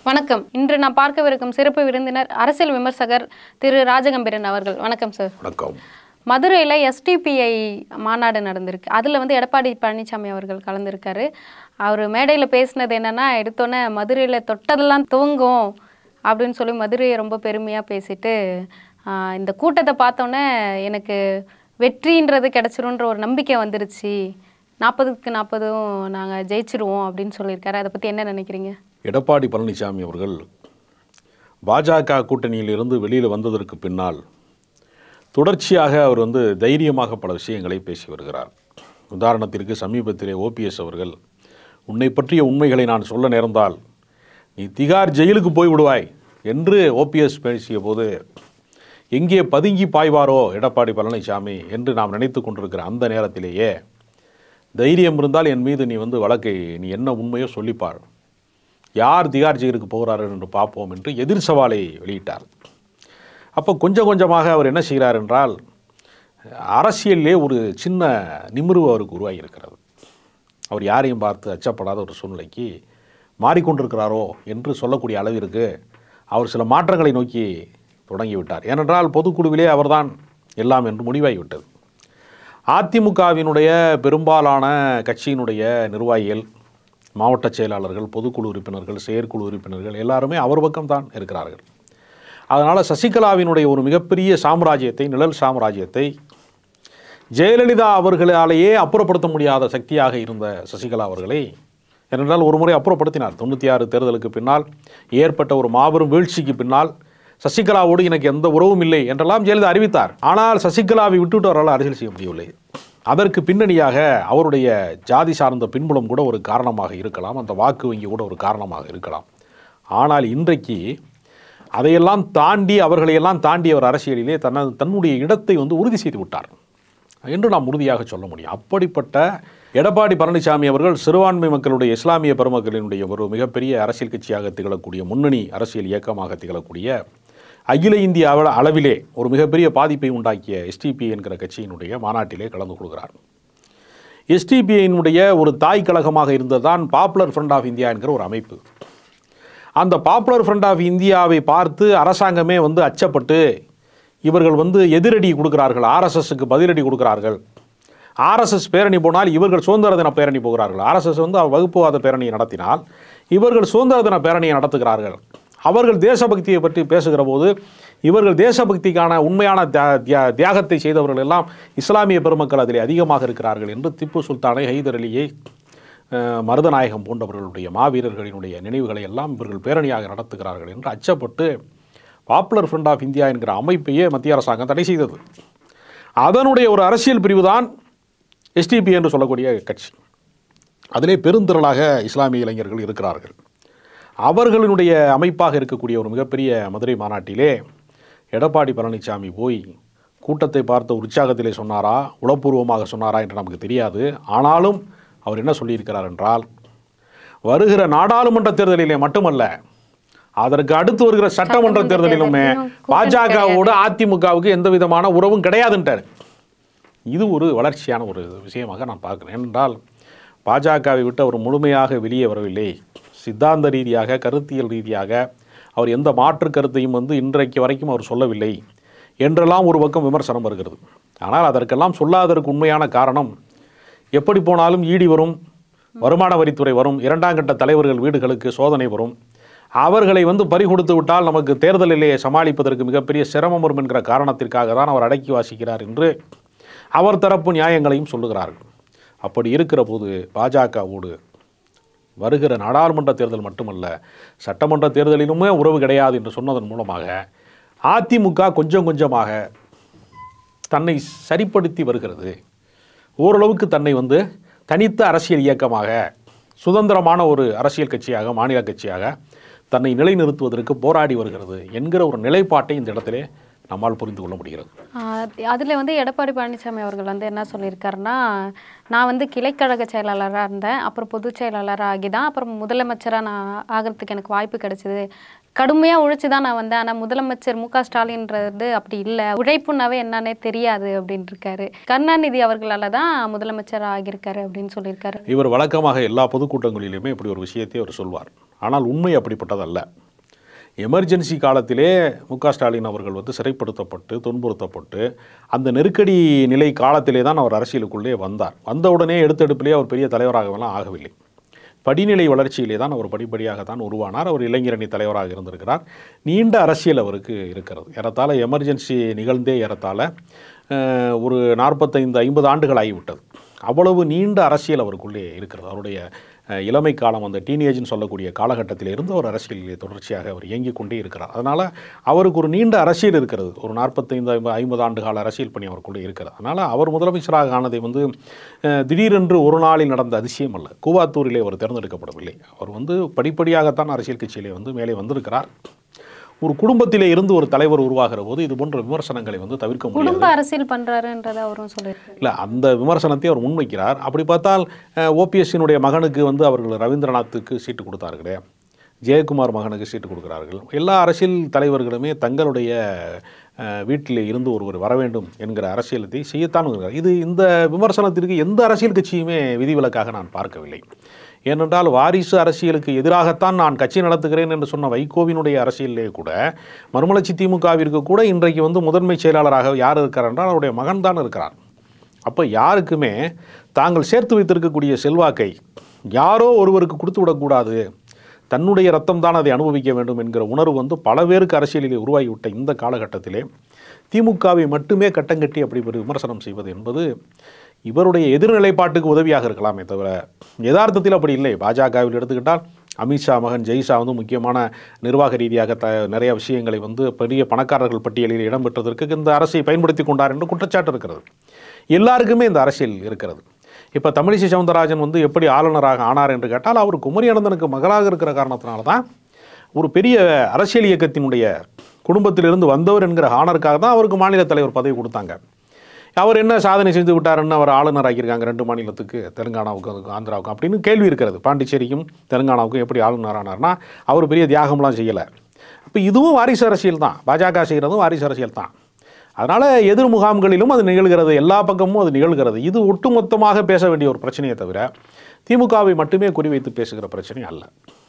வணக்கம் இன்று நான் பார்க்கவிருக்கும் சிறப்பு விருந்தினர் அரசியல் விமர்சகர் திரு ராஜகம்பீரன் அவர்கள் வணக்கம் சார் வணக்கம் மதுரையில் எஸ்டிபிஐ மாநாடு நடந்திருக்கு அதில் வந்து எடப்பாடி பழனிசாமி அவர்கள் கலந்துருக்காரு அவர் மேடையில் பேசினது என்னன்னா எடுத்தோன்னே மதுரையில் தொட்டதெல்லாம் துவங்கும் அப்படின்னு சொல்லி மதுரையை ரொம்ப பெருமையாக பேசிட்டு ஆஹ், இந்த கூட்டத்தை பார்த்தோன்னே எனக்கு வெற்றின்றது கிடச்சிருன்ற ஒரு நம்பிக்கை வந்துருச்சு நாற்பதுக்கு நாற்பதும் நாங்கள் ஜெயிச்சிருவோம் அப்படின்னு சொல்லியிருக்காரு அதை பற்றி என்ன நினைக்கிறீங்க எடப்பாடி பழனிசாமி அவர்கள் பாஜக கூட்டணியிலிருந்து வெளியில் வந்ததற்கு பின்னால் தொடர்ச்சியாக அவர் வந்து தைரியமாக பல விஷயங்களை பேசி வருகிறார் உதாரணத்திற்கு சமீபத்திலே ஓபிஎஸ் அவர்கள் உன்னை பற்றிய உண்மைகளை நான் சொல்ல நேர்ந்தால் நீ திகார் ஜெயிலுக்கு போய் விடுவாய் என்று ஓபிஎஸ் பேசிய போது எங்கே பதுங்கி பாய்வாரோ எடப்பாடி பழனிசாமி என்று நாம் நினைத்து கொண்டிருக்கிற அந்த நேரத்திலேயே தைரியம் இருந்தால் என் மீது நீ வந்து வழக்கை நீ என்ன உண்மையோ சொல்லிப்பார் யார் திகார் ஜெயிலுக்கு போகிறார்கள் என்று பார்ப்போம் என்று எதிர் சவாலை வெளியிட்டார் அப்போ கொஞ்சம் கொஞ்சமாக அவர் என்ன செய்கிறார் என்றால் அரசியலிலே ஒரு சின்ன நிமிர்வு அவருக்கு உருவாகி இருக்கிறது அவர் யாரையும் பார்த்து அச்சப்படாத ஒரு சூழ்நிலைக்கு மாறிக்கொண்டிருக்கிறாரோ என்று சொல்லக்கூடிய அளவிற்கு அவர் சில மாற்றங்களை நோக்கி தொடங்கிவிட்டார் ஏனென்றால் பொதுக்குழுவிலே அவர்தான் எல்லாம் என்று முடிவாகிவிட்டது அதிமுகவினுடைய பெரும்பாலான கட்சியினுடைய நிர்வாகிகள் மாவட்ட செயலாளர்கள் பொதுக்குழு உறுப்பினர்கள் செயற்குழு உறுப்பினர்கள் எல்லாருமே அவர் பக்கம்தான் இருக்கிறார்கள் அதனால் சசிகலாவினுடைய ஒரு மிகப்பெரிய சாம்ராஜ்யத்தை நிழல் சாம்ராஜ்யத்தை ஜெயலலிதா அவர்களாலேயே அப்புறப்படுத்த முடியாத சக்தியாக இருந்த சசிகலா அவர்களை ஏனென்றால் ஒரு முறை அப்புறப்படுத்தினார் தொண்ணூற்றி ஆறு தேர்தலுக்கு பின்னால் ஏற்பட்ட ஒரு மாபெரும் வீழ்ச்சிக்கு பின்னால் சசிகலாவோடு எனக்கு எந்த உறவும் இல்லை என்றெல்லாம் ஜெயலலிதா அறிவித்தார் ஆனால் சசிகலாவை விட்டுவிட்டு அவரால் அரசியல் செய்ய முடியவில்லை அதற்கு பின்னணியாக அவருடைய ஜாதி சார்ந்த பின்புலம் கூட ஒரு காரணமாக இருக்கலாம் அந்த வாக்கு வங்கி கூட ஒரு காரணமாக இருக்கலாம் ஆனால் இன்றைக்கு அதையெல்லாம் தாண்டி அவர்களையெல்லாம் தாண்டி அவர் அரசியலிலே தனது தன்னுடைய இடத்தை வந்து உறுதி செய்து விட்டார் என்று நாம் உறுதியாக சொல்ல முடியும் அப்படிப்பட்ட எடப்பாடி பழனிசாமி அவர்கள் சிறுபான்மை மக்களுடைய இஸ்லாமிய பெருமக்களினுடைய ஒரு மிகப்பெரிய அரசியல் கட்சியாக திகழக்கூடிய முன்னணி அரசியல் இயக்கமாக திகழக்கூடிய அகில இந்திய அள- அளவிலே ஒரு மிகப்பெரிய பாதிப்பை உண்டாக்கிய எஸ்டிபி என்கிற கட்சியினுடைய மாநாட்டிலே கலந்து கொள்கிறார் எஸ்டிபிஐனுடைய ஒரு தாய் கழகமாக இருந்ததுதான் பாப்புலர் ஃப்ரண்ட் ஆஃப் இந்தியா என்கிற ஒரு அமைப்பு அந்த பாப்புலர் ஃப்ரண்ட் ஆஃப் இந்தியாவை பார்த்து அரசாங்கமே வந்து அச்சப்பட்டு இவர்கள் வந்து எதிரடி கொடுக்கிறார்கள் ஆர்எஸ்எஸ்க்கு பதிலடி கொடுக்கிறார்கள் ஆர்எஸ்எஸ் பேரணி போனால் இவர்கள் சுதந்திர தின பேரணி போகிறார்கள் ஆர்எஸ்எஸ் வந்து வகுப்புவாத பேரணியை நடத்தினால் இவர்கள் சுதந்திர தின பேரணியை நடத்துகிறார்கள் அவர்கள் தேசபக்தியை பற்றி பேசுகிற போது இவர்கள் தேசபக்திக்கான உண்மையான தியா- தியா- தியாகத்தை செய்தவர்கள் எல்லாம் இஸ்லாமிய பெருமக்கள் அதிலே அதிகமாக இருக்கிறார்கள் என்று திப்பு சுல்தானை ஹைதர் அலியை அஹ், மருதநாயகம் போன்றவர்களுடைய மாவீரர்களினுடைய நினைவுகளை எல்லாம் இவர்கள் பேரணியாக நடத்துகிறார்கள் என்று அச்சப்பட்டு பாப்புலர் ஃப்ரண்ட் ஆஃப் இந்தியா என்கிற அமைப்பையே மத்திய அரசாங்கம் தடை செய்தது அதனுடைய ஒரு அரசியல் பிரிவு தான் எஸ்டிபி என்று சொல்லக்கூடிய கட்சி அதிலே பெருந்திரளாக இஸ்லாமிய இளைஞர்கள் இருக்கிறார்கள் அவர்களினுடைய அமைப்பாக இருக்கக்கூடிய ஒரு மிகப்பெரிய மதுரை மாநாட்டிலே எடப்பாடி பழனிசாமி போய் கூட்டத்தை பார்த்த உற்சாகத்திலே சொன்னாரா உளப்பூர்வமாக சொன்னாரா என்று நமக்கு தெரியாது ஆனாலும் அவர் என்ன சொல்லியிருக்கிறார் என்றால் வருகிற நாடாளுமன்ற தேர்தலிலே மட்டுமல்ல அதற்கு அடுத்து வருகிற சட்டமன்ற தேர்தலிலுமே பாஜகவோடு அதிமுகவுக்கு எந்த விதமான உறவும் கிடையாதுன்றார் இது ஒரு வளர்ச்சியான ஒரு விஷயமாக நான் பார்க்கிறேன் என்றால் பாஜகவை விட்டு அவர் முழுமையாக வெளியே வரவில்லை சித்தாந்த ரீதியாக கருத்தியல் ரீதியாக அவர் எந்த மாற்று கருத்தையும் வந்து இன்றைக்கு வரைக்கும் அவர் சொல்லவில்லை என்றெல்லாம் ஒரு பக்கம் விமர்சனம் வருகிறது ஆனால் அதற்கெல்லாம் சொல்லாததற்கு உண்மையான காரணம் எப்படி போனாலும் ஈடி வரும் வருமான வரித்துறை வரும் இரண்டாம் கட்ட தலைவர்கள் வீடுகளுக்கு சோதனை வரும் அவர்களை வந்து பறிகொடுத்து விட்டால் நமக்கு தேர்தலிலே சமாளிப்பதற்கு மிகப்பெரிய சிரமம் வரும் என்கிற காரணத்திற்காக தான் அவர் அடக்கி வாசிக்கிறார் என்று அவர் தரப்பு நியாயங்களையும் சொல்லுகிறார்கள் அப்படி இருக்கிற போது பாஜகவோடு வருகிற நாடாளுமன்ற தேர்தல் மட்டுமல்ல சட்டமன்ற தேர்தலிலுமே உறவு கிடையாது என்று சொன்னதன் மூலமாக அதிமுக கொஞ்சம் கொஞ்சமாக தன்னை சரிப்படுத்தி வருகிறது ஓரளவுக்கு தன்னை வந்து தனித்த அரசியல் இயக்கமாக சுதந்திரமான ஒரு அரசியல் கட்சியாக மாநில கட்சியாக தன்னை நிலைநிறுத்துவதற்கு போராடி வருகிறது என்கிற ஒரு நிலைப்பாட்டை இந்த இடத்திலே நம்மால் புரிந்து கொள்ள முடிகிறது அதில் வந்து எடப்பாடி பழனிசாமி அவர்கள் வந்து என்ன சொல்லியிருக்காருன்னா நான் வந்து கிளைக்கழக செயலாளராக இருந்தேன் அப்புறம் பொதுச் செயலாளராக ஆகி தான் அப்புறம் முதலமைச்சராக நான் ஆகிறதுக்கு எனக்கு வாய்ப்பு கிடைச்சிது கடுமையாக உழைச்சி தான் நான் வந்தேன் ஆனால் முதலமைச்சர் மு க ஸ்டாலின்றது அப்படி இல்லை உழைப்புனாவே என்னன்னே தெரியாது அப்படின்னு இருக்காரு கருணாநிதி அவர்களால தான் முதலமைச்சர் ஆகியிருக்காரு அப்படின்னு சொல்லியிருக்காரு இவர் வழக்கமாக எல்லா பொதுக்கூட்டங்களிலுமே இப்படி ஒரு விஷயத்தை அவர் சொல்வார் ஆனால் உண்மை அப்படிப்பட்டதல்ல எமர்ஜென்சி காலத்திலே மு க ஸ்டாலின் அவர்கள் வந்து சிறைப்படுத்தப்பட்டு துன்புறுத்தப்பட்டு அந்த நெருக்கடி நிலை காலத்திலே தான் அவர் அரசியலுக்குள்ளே வந்தார் வந்த உடனே எடுத்தெடுப்பிலே அவர் பெரிய தலைவராகவெல்லாம் ஆகவில்லை படிநிலை வளர்ச்சியிலே தான் அவர் படிப்படியாக தான் உருவானார் அவர் இளைஞரணி தலைவராக இருந்திருக்கிறார் நீண்ட அரசியல் அவருக்கு இருக்கிறது ஏறத்தாழ எமர்ஜென்சி நிகழ்ந்தே ஏறத்தாழ அஹ், ஒரு நாற்பத்தைந்து ஐம்பது ஆண்டுகள் ஆகிவிட்டது அவ்வளவு நீண்ட அரசியல் அவருக்குள்ளே இருக்கிறது அவருடைய அஹ், இளமை காலம் அந்த டீனேஜ்னு சொல்லக்கூடிய காலகட்டத்தில் இருந்து அவர் அரசியலில் தொடர்ச்சியாக அவர் இயங்கிக் கொண்டே இருக்கிறார் அதனால் அவருக்கு ஒரு நீண்ட அரசியல் இருக்கிறது ஒரு நாற்பத்தைந்து ஐம்பது ஐம்பது ஆண்டு கால அரசியல் பணி அவருக்குள்ளே இருக்கிறது அதனால் அவர் முதலமைச்சராக ஆனதை வந்து அஹ், திடீரென்று ஒரு நாளில் நடந்த அதிசயம் அல்ல கூவாத்தூரிலே அவர் தேர்ந்தெடுக்கப்படவில்லை அவர் வந்து படிப்படியாகத்தான் அரசியல் கட்சியிலே வந்து மேலே வந்திருக்கிறார் ஒரு குடும்பத்திலே இருந்து ஒரு தலைவர் உருவாகிற போது இது போன்ற விமர்சனங்களை வந்து தவிர்க்க முடியாது குடும்ப அரசியல் பண்றாருன்றதை அவரும் சொல்லியிருக்காரு இல்லை அந்த விமர்சனத்தை அவர் முன்வைக்கிறார் அப்படி பார்த்தால் ஓபிஎஸ்சினுடைய மகனுக்கு வந்து அவர்கள் ரவீந்திரநாத்துக்கு சீட்டு கொடுத்தார்களே ஜெயக்குமார் மகனுக்கு சீட்டு கொடுக்கிறார்கள் எல்லா அரசியல் தலைவர்களுமே தங்களுடைய அஹ், வீட்டிலே இருந்து ஒருவர் வர வேண்டும் என்கிற அரசியலத்தை செய்யத்தான் வருகிறார் இது இந்த விமர்சனத்திற்கு எந்த அரசியல் கட்சியுமே விதிவிலக்காக நான் பார்க்கவில்லை ஏனென்றால் வாரிசு அரசியலுக்கு எதிராகத்தான் நான் கட்சி நடத்துகிறேன் என்று சொன்ன வைகோவினுடைய அரசியலிலே கூட மறுமலர்ச்சி திமுகவிற்கு கூட இன்றைக்கு வந்து முதன்மை செயலாளராக யார் இருக்கிறார் என்றால் அவருடைய மகன் தான் இருக்கிறார் அப்போ யாருக்குமே தாங்கள் சேர்த்து வைத்திருக்கக்கூடிய செல்வாக்கை யாரோ ஒருவருக்கு கொடுத்து விடக்கூடாது தன்னுடைய ரத்தம் தான் அதை அனுபவிக்க வேண்டும் என்கிற உணர்வு வந்து பல பேருக்கு அரசியலிலே உருவாகிவிட்ட இந்த காலகட்டத்திலே திமுகவை மட்டுமே கட்டங்கட்டி அப்படி ஒரு விமர்சனம் செய்வது என்பது இவருடைய எதிர்நிலைப்பாட்டுக்கு உதவியாக இருக்கலாமே தவிர யதார்த்தத்தில் அப்படி இல்லை பாஜகவில் எடுத்துக்கிட்டால் அமித்ஷா மகன் ஜெய்ஷா வந்து முக்கியமான நிர்வாக ரீதியாக த நிறைய விஷயங்களை வந்து பெரிய பணக்காரர்கள் பட்டியலில் இடம்பெற்றதற்கு இந்த அரசை பயன்படுத்தி கொண்டார் என்று குற்றச்சாட்டு இருக்கிறது எல்லாருக்குமே இந்த அரசியல் இருக்கிறது இப்போ தமிழிசை சவுந்தரராஜன் வந்து எப்படி ஆளுநராக ஆனார் என்று கேட்டால் அவர் குமரி அனந்தனுக்கு மகளாக இருக்கிற காரணத்தினால தான் ஒரு பெரிய அரசியல் இயக்கத்தினுடைய குடும்பத்திலிருந்து வந்தவர் என்கிற ஆனருக்காக தான் அவருக்கு மாநில தலைவர் பதவி கொடுத்தாங்க அவர் என்ன சாதனை செஞ்சு விட்டாருன்னு அவர் ஆளுநர் ஆக்கியிருக்காங்க ரெண்டு மாநிலத்துக்கு தெலுங்கானாவுக்கும் அதுக்கும் ஆந்திராவுக்கும் அப்படின்னு கேள்வி இருக்கிறது பாண்டிச்சேரிக்கும் தெலுங்கானாவுக்கும் எப்படி ஆளுநர் ஆனார்னா அவர் பெரிய தியாகம்லாம் செய்யலை இப்போ இதுவும் வாரிசு அரசியல் தான் பாஜக செய்கிறதும் வாரிசு அரசியல் தான் அதனால் எதிர் முகாம்களிலும் அது நிகழ்கிறது எல்லா பக்கமும் அது நிகழ்கிறது இது ஒட்டுமொத்தமாக பேச வேண்டிய ஒரு பிரச்சனையே தவிர திமுகவை மட்டுமே குறிவைத்து பேசுகிற பிரச்சனை அல்ல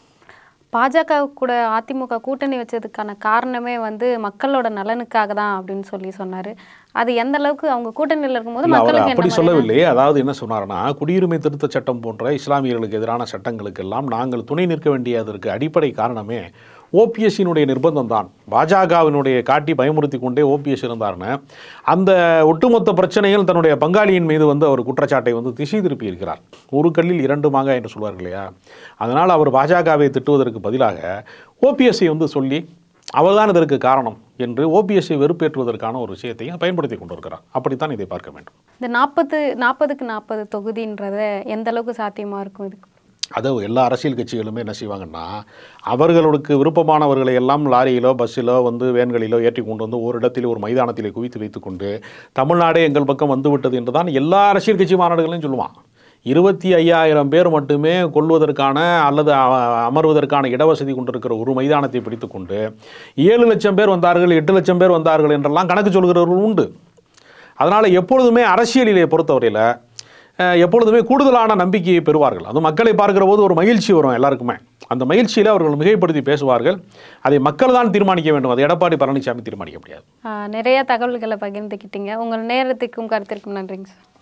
பாஜக கூட அதிமுக கூட்டணி வச்சதுக்கான காரணமே வந்து மக்களோட நலனுக்காக தான் அப்படின்னு சொல்லி சொன்னாரு அது எந்த அளவுக்கு அவங்க கூட்டணியில் இருக்கும்போது இல்ல, அவர் மக்களுக்கு அப்படி என்ன சொல்லவில்லை அதாவது என்ன சொன்னார்னா குடியுரிமை திருத்த சட்டம் போன்ற இஸ்லாமியர்களுக்கு எதிரான சட்டங்களுக்கெல்லாம் நாங்கள் துணை நிற்க வேண்டியதற்கு அடிப்படை காரணமே ஓபிஎஸ்சியினுடைய நிர்பந்தம் தான் பாஜகவினுடைய காட்டி பயமுறுத்தி கொண்டே ஓபிஎஸ் இருந்தார்னு அந்த ஒட்டுமொத்த பிரச்சனையில் தன்னுடைய பங்காளியின் மீது வந்து அவர் குற்றச்சாட்டை வந்து திசை திருப்பி இருக்கிறார் ஒரு கல்லில் இரண்டு மாங்காய் என்று சொல்வார்கள் இல்லையா அதனால் அவர் பாஜகவை திட்டுவதற்கு பதிலாக ஓபிஎஸ்சி வந்து சொல்லி அவர்தான் இதற்கு காரணம் என்று ஓபிஎஸ்சி வெறுப்பேற்றுவதற்கான ஒரு விஷயத்தையும் பயன்படுத்தி கொண்டிருக்கிறார் அப்படித்தான் இதை பார்க்க வேண்டும் இந்த நாற்பது நாற்பதுக்கு நாற்பது தொகுதின்றத எந்த அளவுக்கு சாத்தியமா இருக்கும் இதுக்கு அது எல்லா அரசியல் கட்சிகளுமே என்ன செய்வாங்கன்னா அவர்களுக்கு விருப்பமானவர்களை எல்லாம் லாரியிலோ பஸ்ஸிலோ வந்து வேன்களிலோ ஏற்றி கொண்டு வந்து ஒரு இடத்தில் ஒரு மைதானத்திலே குவித்து வைத்துக்கொண்டு தமிழ்நாடே எங்கள் பக்கம் வந்து விட்டது என்று தான் எல்லா அரசியல் கட்சி மாநாடுகளையும் சொல்லுவான் இருபத்தி ஐயாயிரம் பேர் மட்டுமே கொள்வதற்கான அல்லது அ- அமர்வதற்கான இடவசதி கொண்டிருக்கிற ஒரு மைதானத்தை பிடித்துக்கொண்டு ஏழு லட்சம் பேர் வந்தார்கள் எட்டு லட்சம் பேர் வந்தார்கள் என்றெல்லாம் கணக்கு சொல்கிறவர்கள் உண்டு அதனால் எப்பொழுதுமே அரசியலிலே பொறுத்தவரையில் அஹ், எப்பொழுதுமே கூடுதலான நம்பிக்கையை பெறுவார்கள் அது மக்களை பார்க்கிற போது ஒரு மகிழ்ச்சி வரும் எல்லாருக்குமே அந்த மகிழ்ச்சியில் அவர்கள் மிகைப்படுத்தி பேசுவார்கள் அதை மக்கள் தான் தீர்மானிக்க வேண்டும் அதை எடப்பாடி பழனிசாமி தீர்மானிக்க முடியாது ஆஹ் நிறைய தகவல்களை பகிர்ந்துக்கிட்டீங்க உங்கள் நேரத்துக்கும் கருத்திற்கும் நன்றிங்க சார்